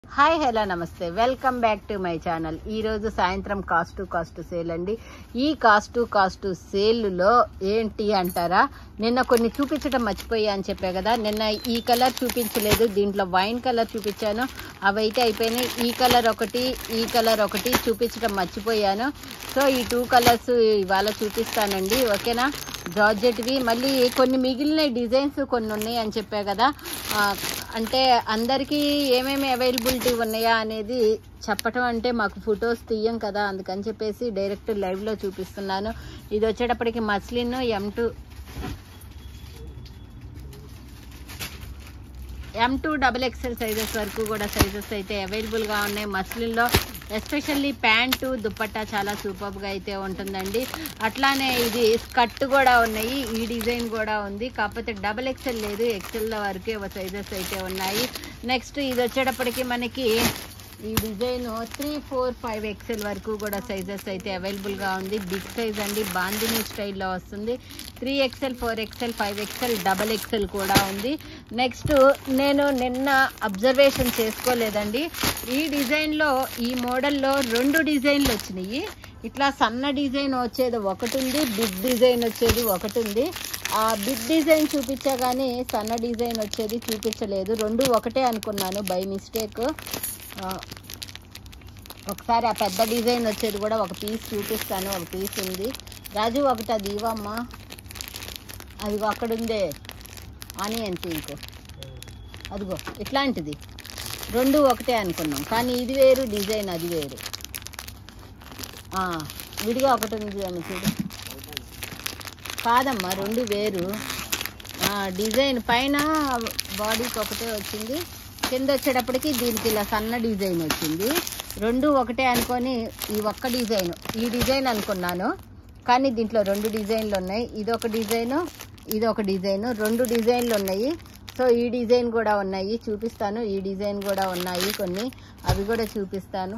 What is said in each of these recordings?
Hi hello నమస్తే welcome back to my channel ఈరోజు సాయంత్రం కాస్ట్ టు కాస్ట్ సేల్ అండి ఈ కాస్ట్ టు కాస్ట్ సేల్లో ఏంటి అంటారా నిన్న కొన్ని చూపించడం మర్చిపోయా అని చెప్పా కదా నిన్న ఈ కలర్ చూపించలేదు దీంట్లో వైన్ కలర్ చూపించాను అవైతే అయిపోయినాయి ఈ కలర్ ఒకటి ఈ కలర్ ఒకటి చూపించడం మర్చిపోయాను సో ఈ టూ కలర్స్ ఇవాళ చూపిస్తానండి ఓకేనా జార్జెట్వి మళ్ళీ కొన్ని మిగిలిన డిజైన్స్ కొన్ని ఉన్నాయి అని చెప్పా కదా ఆ, అంటే అందరికీ ఏమేమి అవైలబిలిటీ ఉన్నాయా అనేది చెప్పటం అంటే మాకు ఫొటోస్ తీయం కదా అందుకని చెప్పేసి డైరెక్ట్ లైవ్లో చూపిస్తున్నాను ఇది వచ్చేటప్పటికి muslin M to M to double XL sizes వరకు కూడా సైజెస్ అయితే అవైలబుల్గా ఉన్నాయి మస్లిన్లో ఎస్పెషల్లీ ప్యాంటు దుప్పట్టా చాలా సూపర్గా అయితే ఉంటుందండి అట్లానే ఇది స్కర్ట్ కూడా ఉన్నాయి ఈ డిజైన్ కూడా ఉంది కాకపోతే డబుల్ ఎక్స్ఎల్ లేదు ఎక్స్ఎల్ వరకే సైజెస్ అయితే ఉన్నాయి నెక్స్ట్ ఇది వచ్చేటప్పటికి మనకి ఈ design three four five XL వరకు కూడా సైజెస్ అయితే అవైలబుల్గా ఉంది బిగ్ సైజ్ అండి బాందిని స్టైల్లో వస్తుంది three XL four XL five XL double XL కూడా ఉంది నెక్స్ట్ నేను నిన్న అబ్జర్వేషన్ చేసుకోలేదండి ఈ డిజైన్లో ఈ మోడల్లో రెండు డిజైన్లు వచ్చినాయి ఇట్లా సన్న డిజైన్ వచ్చేది ఒకటి ఉంది బిగ్ డిజైన్ వచ్చేది ఒకటి ఉంది ఆ బిగ్ డిజైన్ చూపించా కానీ సన్న డిజైన్ వచ్చేది చూపించలేదు రెండు ఒకటే అనుకున్నాను బై మిస్టేక్ ఒకసారి ఆ పెద్ద డిజైన్ వచ్చేది కూడా ఒక పీస్ చూపిస్తాను ఒక పీస్ ఉంది రాజు ఒకటి అది ఇవ్వమ్మా అది అక్కడ ఉందే ఆనియన్ పింక్ అదిగో ఇట్లాంటిది రెండు ఒకటే అనుకున్నాం కానీ ఇది వేరు డిజైన్ అది వేరు ఆ, విడిగా ఒకటి ఉంది అమ్మ చూడు కాదమ్మా రెండు వేరు ఆ, డిజైన్ పైన బాడీకి ఒకటే వచ్చింది కింద వచ్చేటప్పటికి దీనికి ఇలా సన్న డిజైన్ వచ్చింది రెండు ఒకటే అనుకొని ఈ ఒక్క డిజైన్ ఈ డిజైన్ అనుకున్నాను కానీ దీంట్లో రెండు డిజైన్లు ఉన్నాయి ఇది ఒక డిజైను ఇది ఒక డిజైన్ రెండు డిజైన్లు ఉన్నాయి సో ఈ డిజైన్ కూడా ఉన్నాయి చూపిస్తాను ఈ డిజైన్ కూడా ఉన్నాయి కొన్ని అవి కూడా చూపిస్తాను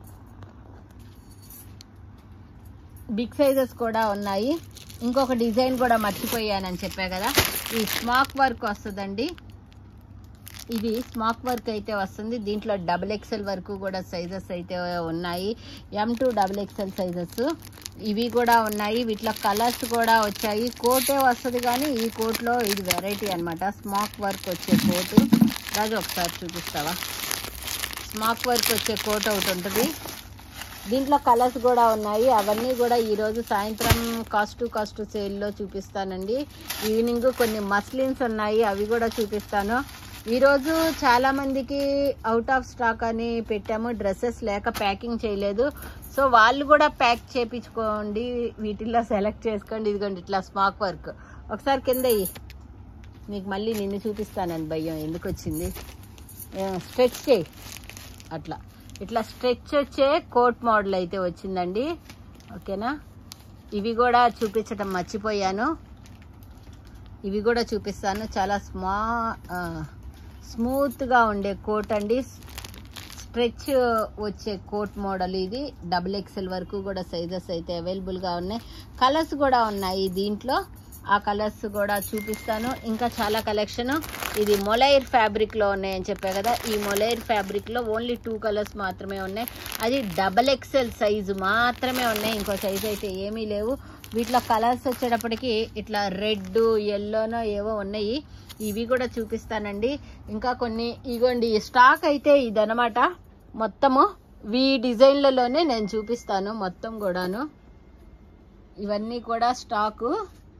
బిగ్ సైజెస్ కూడా ఉన్నాయి ఇంకొక డిజైన్ కూడా మర్చిపోయానని చెప్పా కదా ఈ స్మాక్ వర్క్ వస్తుందండి ఇది స్మాక్ వర్క్ అయితే వస్తుంది దీంట్లో డబుల్ ఎక్సెల్ వరకు కూడా సైజెస్ అయితే ఉన్నాయి M to double XL sizes ఇవి కూడా ఉన్నాయి వీటిలో కలర్స్ కూడా వచ్చాయి కోటే వస్తుంది కానీ ఈ కోట్లో ఇది వెరైటీ అన్నమాట స్మాక్ వర్క్ వచ్చే కోటు రాజు ఒకసారి చూపిస్తావా స్మాక్ వర్క్ వచ్చే కోట్ ఒకటి ఉంటుంది దీంట్లో కలర్స్ కూడా ఉన్నాయి అవన్నీ కూడా ఈరోజు సాయంత్రం కాస్ట్ టు కాస్ట్ సేల్లో చూపిస్తానండి ఈవినింగ్ కొన్ని మస్లిన్స్ ఉన్నాయి అవి కూడా చూపిస్తాను ఈరోజు చాలా మందికి అవుట్ ఆఫ్ స్టాక్ అని పెట్టాము డ్రెస్సెస్ లేక ప్యాకింగ్ చేయలేదు సో వాళ్ళు కూడా ప్యాక్ చేపించుకోండి వీటిల్లో సెలెక్ట్ చేసుకోండి ఇదిగోండి ఇట్లా స్మాక్ వర్క్ ఒకసారి కింద ఇయ్యి. మీకు మళ్ళీ నిన్ను చూపిస్తానని భయం ఎందుకు వచ్చింది స్ట్రెచ్ చేయి అట్లా ఇట్లా స్ట్రెచ్ వచ్చే కోట్ మోడల్ అయితే వచ్చిందండి ఓకేనా ఇవి కూడా చూపించడం మర్చిపోయాను ఇవి కూడా చూపిస్తాను చాలా స్మా ఆ, స్మూత్గా ఉండే కోట్ అండి స్ట్రెచ్ వచ్చే కోట్ మోడల్ ఇది డబుల్ ఎక్స్ఎల్ వరకు కూడా సైజెస్ అయితే అవైలబుల్గా ఉన్నాయి కలర్స్ కూడా ఉన్నాయి దీంట్లో ఆ కలర్స్ కూడా చూపిస్తాను ఇంకా చాలా కలెక్షన్ ఇది మొలైర్ ఫ్యాబ్రిక్లో ఉన్నాయని చెప్పా కదా ఈ మొలైర్ ఫ్యాబ్రిక్లో ఓన్లీ టూ కలర్స్ మాత్రమే ఉన్నాయి అది డబల్ ఎక్స్ఎల్ సైజు మాత్రమే ఉన్నాయి ఇంకో సైజు అయితే ఏమీ లేవు వీటిలో కలర్స్ వచ్చేటప్పటికి ఇట్లా రెడ్ ఎల్లోనో ఏవో ఉన్నాయి ఇవి కూడా చూపిస్తానండి ఇంకా కొన్ని ఇగోండి స్టాక్ అయితే ఇదనమాట మొత్తము ఈ డిజైన్లలోనే నేను చూపిస్తాను మొత్తం కూడాను ఇవన్నీ కూడా స్టాకు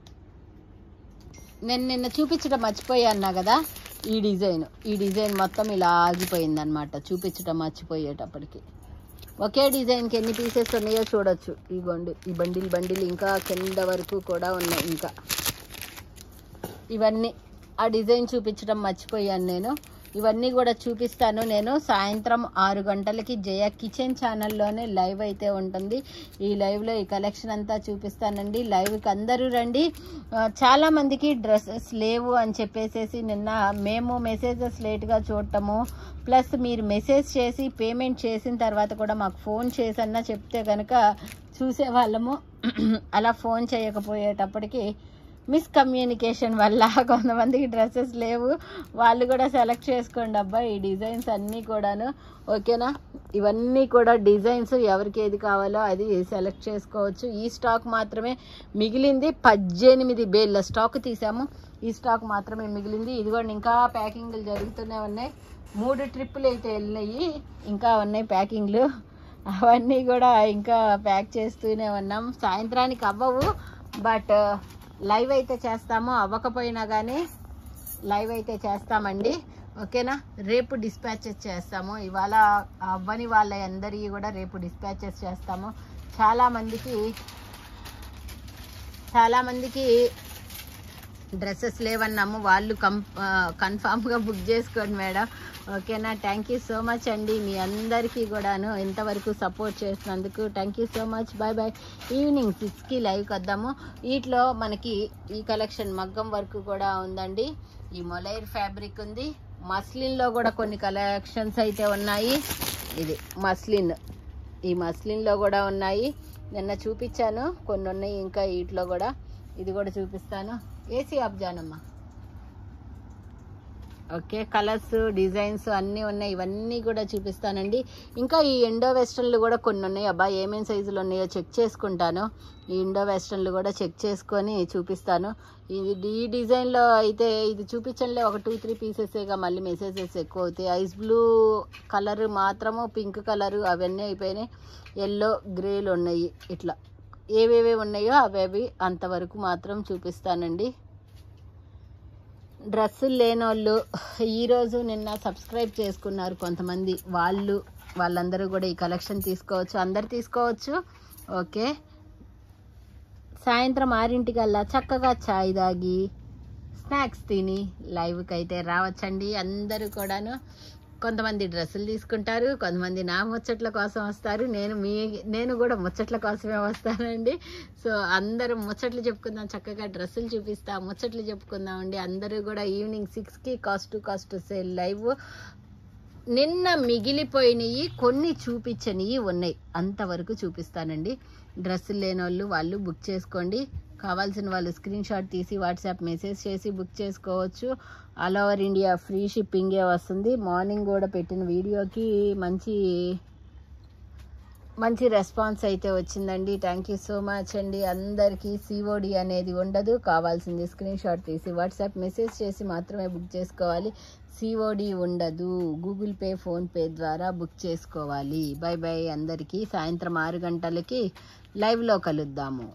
నేను నిన్న చూపించడం మర్చిపోయా అన్నా కదా ఈ డిజైన్ ఈ డిజైన్ మొత్తం ఇలా ఆగిపోయింది అనమాట చూపించడం మర్చిపోయేటప్పటికి ఒకే డిజైన్కి ఎన్ని పీసెస్ ఉన్నాయో చూడొచ్చు ఇగోండి ఈ బండిల్ బండిల్ ఇంకా కింద వరకు కూడా ఉన్నాయి ఇంకా ఇవన్నీ ఆ డిజైన్ చూపించడం మర్చిపోయాను నేను ఇవన్నీ కూడా చూపిస్తాను నేను సాయంత్రం ఆరు గంటలకి జయ కిచెన్ ఛానల్లోనే లైవ్ అయితే ఉంటుంది ఈ లైవ్లో ఈ కలెక్షన్ అంతా చూపిస్తానండి లైవ్కి అందరూ రండి ఆ, చాలా మందికి డ్రెస్సెస్ లేవు అని చెప్పేసేసి నిన్న మేము మెసేజెస్ లేట్గా చూడటము ప్లస్ మీరు మెసేజ్ చేసి పేమెంట్ చేసిన తర్వాత కూడా మాకు ఫోన్ చేసన్నా చెప్తే కనుక చూసేవాళ్ళము అలా ఫోన్ చేయకపోయేటప్పటికి మిస్కమ్యూనికేషన్ వల్ల కొంతమందికి డ్రెస్సెస్ లేవు వాళ్ళు కూడా సెలెక్ట్ చేసుకోండి అబ్బా ఈ డిజైన్స్ అన్నీ కూడాను ఓకేనా ఇవన్నీ కూడా డిజైన్స్ ఎవరికి ఏది కావాలో అది సెలెక్ట్ చేసుకోవచ్చు ఈ స్టాక్ మాత్రమే మిగిలింది పద్దెనిమిది బేళ్ళ స్టాక్ తీసాము ఈ స్టాక్ మాత్రమే మిగిలింది ఇదిగోండి ఇంకా ప్యాకింగ్లు జరుగుతూనే ఉన్నాయి మూడు ట్రిప్పులు అయితే వెళ్ళినాయి ఇంకా ఉన్నాయి ప్యాకింగ్లు అవన్నీ కూడా ఇంకా ప్యాక్ చేస్తూనే ఉన్నాం సాయంత్రానికి అవ్వవు బట్ లైవ్ అయితే చేస్తాము అవ్వకపోయినా కానీ లైవ్ అయితే చేస్తామండి ఓకేనా రేపు డిస్పాచెస్ చేస్తాము ఇవాళ అవ్వని వాళ్ళ అందరికీ కూడా రేపు డిస్పాచెస్ చేస్తాము చాలామందికి చాలామందికి డ్రెస్సెస్ లేవన్నాము వాళ్ళు కం కన్ఫామ్గా బుక్ చేసుకోండి మేడం ఓకేనా థ్యాంక్ యూ సో మచ్ అండి మీ అందరికీ కూడాను ఇంతవరకు సపోర్ట్ చేసినందుకు thank you so much bye bye evening సిక్స్కి లైవ్కి వద్దాము వీటిలో మనకి ఈ కలెక్షన్ మగ్గం వర్క్ కూడా ఉందండి ఈ మొలైర్ ఫ్యాబ్రిక్ ఉంది మస్లిన్లో కూడా కొన్ని కలెక్షన్స్ అయితే ఉన్నాయి ఇది మస్లిన్ ఈ మస్లిన్లో కూడా ఉన్నాయి నిన్న చూపించాను కొన్ని ఉన్నాయి ఇంకా వీటిలో కూడా ఇది కూడా చూపిస్తాను ఏసీ ఆఫ్ జానమ్మా ఓకే కలర్స్ డిజైన్స్ అన్నీ ఉన్నాయి ఇవన్నీ కూడా చూపిస్తానండి ఇంకా ఈ ఇండో వెస్ట్రన్లు కూడా కొన్ని ఉన్నాయి అబ్బా ఏమేమి సైజులు ఉన్నాయో చెక్ చేసుకుంటాను ఈ ఇండో వెస్ట్రన్లు కూడా చెక్ చేసుకొని చూపిస్తాను ఇది ఈ డిజైన్లో అయితే ఇది చూపించండి ఒక టూ త్రీ పీసెస్గా మళ్ళీ మెసేజెస్ ఎక్కువ అవుతాయి ఐస్ బ్లూ కలర్ మాత్రము పింక్ కలర్ అవన్నీ అయిపోయినాయి ఎల్లో గ్రేలు ఉన్నాయి ఇట్లా ఏవేవి ఉన్నాయో అవేవి అంతవరకు మాత్రం చూపిస్తానండి డ్రెస్సులు లేనోళ్ళు ఈరోజు నిన్న సబ్స్క్రైబ్ చేసుకున్నారు కొంతమంది వాళ్ళు వాళ్ళందరూ కూడా ఈ కలెక్షన్ తీసుకోవచ్చు అందరు తీసుకోవచ్చు ఓకే సాయంత్రం ఆరింటికల్లా చక్కగా చాయ్ తాగి స్నాక్స్ తిని లైవ్కి అయితే రావచ్చండి అందరూ కూడాను కొంతమంది డ్రెస్సులు తీసుకుంటారు కొంతమంది నా ముచ్చట్ల కోసం వస్తారు నేను మీ నేను కూడా ముచ్చట్ల కోసమే వస్తానండి సో అందరూ ముచ్చట్లు చెప్పుకుందాం చక్కగా డ్రెస్సులు చూపిస్తా ముచ్చట్లు చెప్పుకుందాం అండి అందరూ కూడా ఈవినింగ్ సిక్స్కి cost to cost sale live నిన్న మిగిలిపోయినవి కొన్ని చూపించనివి ఉన్నాయి అంతవరకు చూపిస్తానండి డ్రెస్సులు లేని వాళ్ళు వాళ్ళు బుక్ చేసుకోండి కావాల్సిన వాళ్ళు స్క్రీన్ షాట్ తీసి వాట్సాప్ మెసేజ్ చేసి బుక్ చేసుకోవచ్చు ఆల్ ఓవర్ ఇండియా ఫ్రీ షిప్పింగే వస్తుంది మార్నింగ్ కూడా పెట్టిన వీడియోకి మంచి మంచి రెస్పాన్స్ అయితే వచ్చిందండి థ్యాంక్ యూ సో మచ్ అండి అందరికీ సిఓడి అనేది ఉండదు కావాల్సింది స్క్రీన్ షాట్ తీసి వాట్సాప్ మెసేజ్ చేసి మాత్రమే బుక్ చేసుకోవాలి సిఓడి ఉండదు గూగుల్ పే ఫోన్పే ద్వారా బుక్ చేసుకోవాలి బై బై అందరికీ సాయంత్రం ఆరు గంటలకి లైవ్లో కలుద్దాము